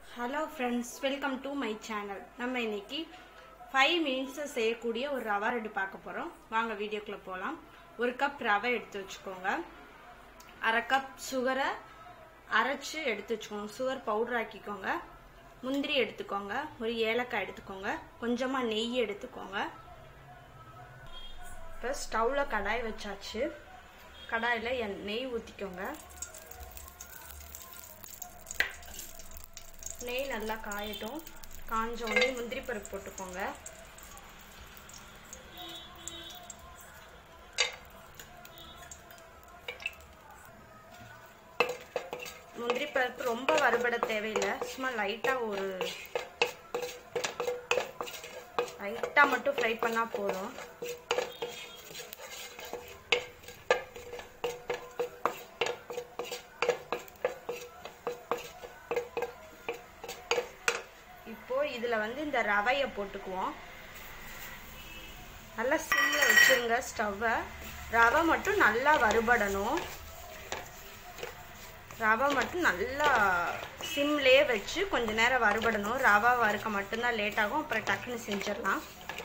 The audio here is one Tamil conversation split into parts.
hello friends welcome to my channel நம்ம இன்னைக்கு ஃபைவ் மினிட்ஸில் செய்யக்கூடிய ஒரு ரவா ரெடி பார்க்க போகிறோம் வாங்க வீடியோக்குள்ளே போகலாம் ஒரு கப் ரவை எடுத்து வச்சுக்கோங்க அரை கப் சுகரை அரைச்சி எடுத்து வச்சுக்கோங்க சுகர் பவுடர் ஆக்கிக்கோங்க முந்திரி எடுத்துக்கோங்க ஒரு ஏலக்காய் எடுத்துக்கோங்க கொஞ்சமாக நெய் எடுத்துக்கோங்க இப்போ ஸ்டவ்வில் கடாய் வச்சாச்சு கடாயில் எண் நெய் ஊற்றிக்கோங்க நெய் நல்லா காயட்டும் காஞ்ச உடனே முந்திரி பருப்பு போட்டுக்கோங்க முந்திரி பருப்பு ரொம்ப வறுபட தேவையில்லை சும்மா லைட்டாக ஒரு லைட்டாக மட்டும் ஃப்ரை பண்ணால் போதும் இப்போ இதில் வந்து இந்த ரவையை போட்டுக்குவோம் நல்லா சிம்மில் வச்சுருங்க ஸ்டவ்வை ரவை மட்டும் நல்லா வறுபடணும் ரவை மட்டும் நல்லா சிம்லேயே வச்சு கொஞ்ச நேரம் வறுபடணும் ரவை வறுக்க மட்டும்தான் லேட் ஆகும் அப்புறம் டக்குன்னு செஞ்சிடலாம்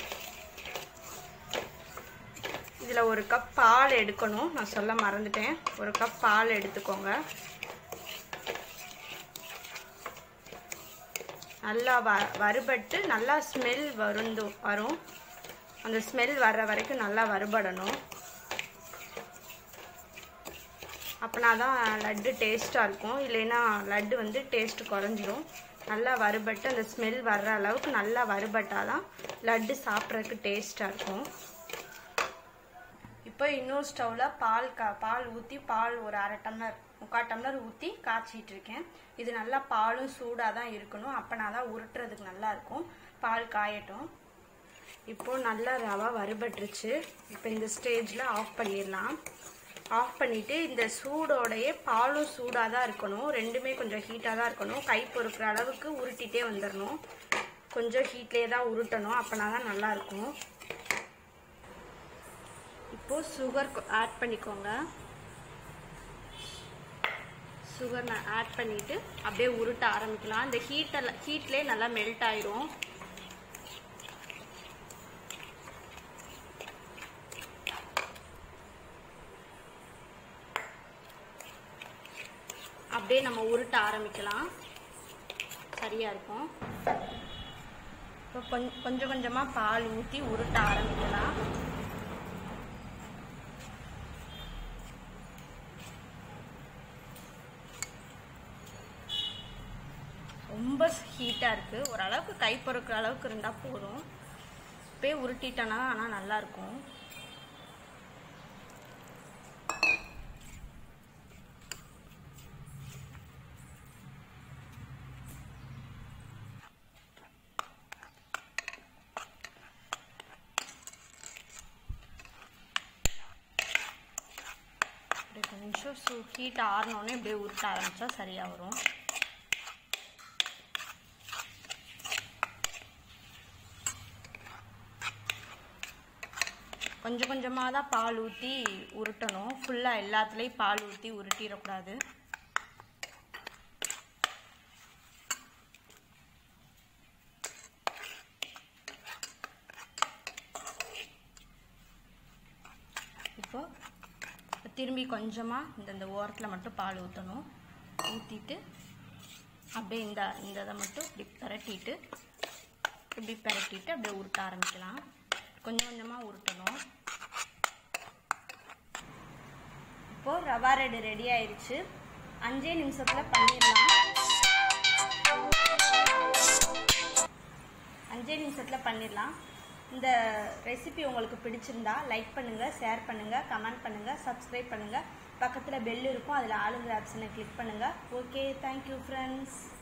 இதில் ஒரு கப் பால் எடுக்கணும் நான் சொல்ல மறந்துட்டேன் ஒரு கப் பால் எடுத்துக்கோங்க நல்லா வ வறுபட்டு நல்லா ஸ்மெல் வருந்து வரும் அந்த ஸ்மெல் வர்ற வரைக்கும் நல்லா வறுபடணும் அப்படின்னா தான் லட்டு டேஸ்ட்டாக இருக்கும் இல்லைன்னா லட்டு வந்து டேஸ்ட்டு குறைஞ்சிரும் நல்லா வறுபட்டு அந்த ஸ்மெல் வர்ற அளவுக்கு நல்லா வறுபட்டால் தான் லட்டு சாப்பிட்றதுக்கு டேஸ்ட்டாக இருக்கும் இப்போ இன்னொரு ஸ்டவ்வில் பால் கா பால் ஊற்றி பால் ஒரு அரை டம்ளர் முக்கால் டம்ளர் ஊற்றி காய்ச்சிட்டு இருக்கேன் இது நல்லா பாலும் சூடாக தான் இருக்கணும் அப்போனா தான் உருட்டுறதுக்கு நல்லா இருக்கும் பால் காயட்டும் இப்போ நல்லா ரவா வறுபட்டுருச்சு இப்போ இந்த ஸ்டேஜில் ஆஃப் பண்ணிடலாம் ஆஃப் பண்ணிவிட்டு இந்த சூடோடையே பாலும் சூடாக தான் இருக்கணும் ரெண்டுமே கொஞ்சம் ஹீட்டாக தான் இருக்கணும் கை பொறுக்கிற அளவுக்கு உருட்டிகிட்டே வந்துடணும் கொஞ்சம் ஹீட்லேயே தான் உருட்டணும் அப்போனா தான் நல்லாயிருக்கும் இப்போது சுகர் ஆட் பண்ணிக்கோங்க சுகர் நான் ஆட் பண்ணிவிட்டு அப்படியே உருட்ட ஆரம்பிக்கலாம் இந்த ஹீட்டில் ஹீட்லேயே நல்லா மெல்ட் ஆயிரும் அப்படியே நம்ம உருட்ட ஆரம்பிக்கலாம் சரியாக இருக்கும் இப்போ கொஞ்சம் கொஞ்சம் கொஞ்சமாக பால் ஊற்றி உருட்ட ஆரம்பிக்கலாம் ரொம்ப ஹீட்டாக இருக்குது ஓரளவுக்கு கை பொறுக்கிற அளவுக்கு இருந்தால் போதும் இப்போயே உருட்டிட்டோன்னா ஆனால் நல்லாயிருக்கும் இப்படி கொஞ்சம் சூ ஹீட் ஆறினோடனே இப்படியே உருட்ட ஆரம்பித்தா சரியாக வரும் கொஞ்சம் கொஞ்சமாக தான் பால் ஊற்றி உருட்டணும் ஃபுல்லாக எல்லாத்துலேயும் பால் ஊற்றி உருட்டிடக்கூடாது இப்போ திரும்பி கொஞ்சமாக இந்த இந்த ஓரத்தில் மட்டும் பால் ஊற்றணும் ஊற்றிட்டு அப்படியே இந்த இந்த இதை மட்டும் இப்படி பிரட்டிட்டு இப்படி பிரட்டிட்டு அப்படியே உருட்ட ஆரம்பிக்கலாம் கொஞ்சம் கொஞ்சமாக உருட்டணும் இப்போது ரவா ரெடி ரெடி ஆயிடுச்சு அஞ்சே நிமிஷத்தில் பண்ணிடலாம் அஞ்சே நிமிஷத்தில் பண்ணிடலாம் இந்த ரெசிபி உங்களுக்கு பிடிச்சிருந்தா லைக் பண்ணுங்கள் ஷேர் பண்ணுங்கள் கமெண்ட் பண்ணுங்கள் சப்ஸ்கிரைப் பண்ணுங்கள் பக்கத்தில் பெல் இருக்கும் அதில் ஆளுங்கிற ஆப்ஷனை கிளிக் பண்ணுங்கள் ஓகே தேங்க்யூ ஃப்ரெண்ட்ஸ்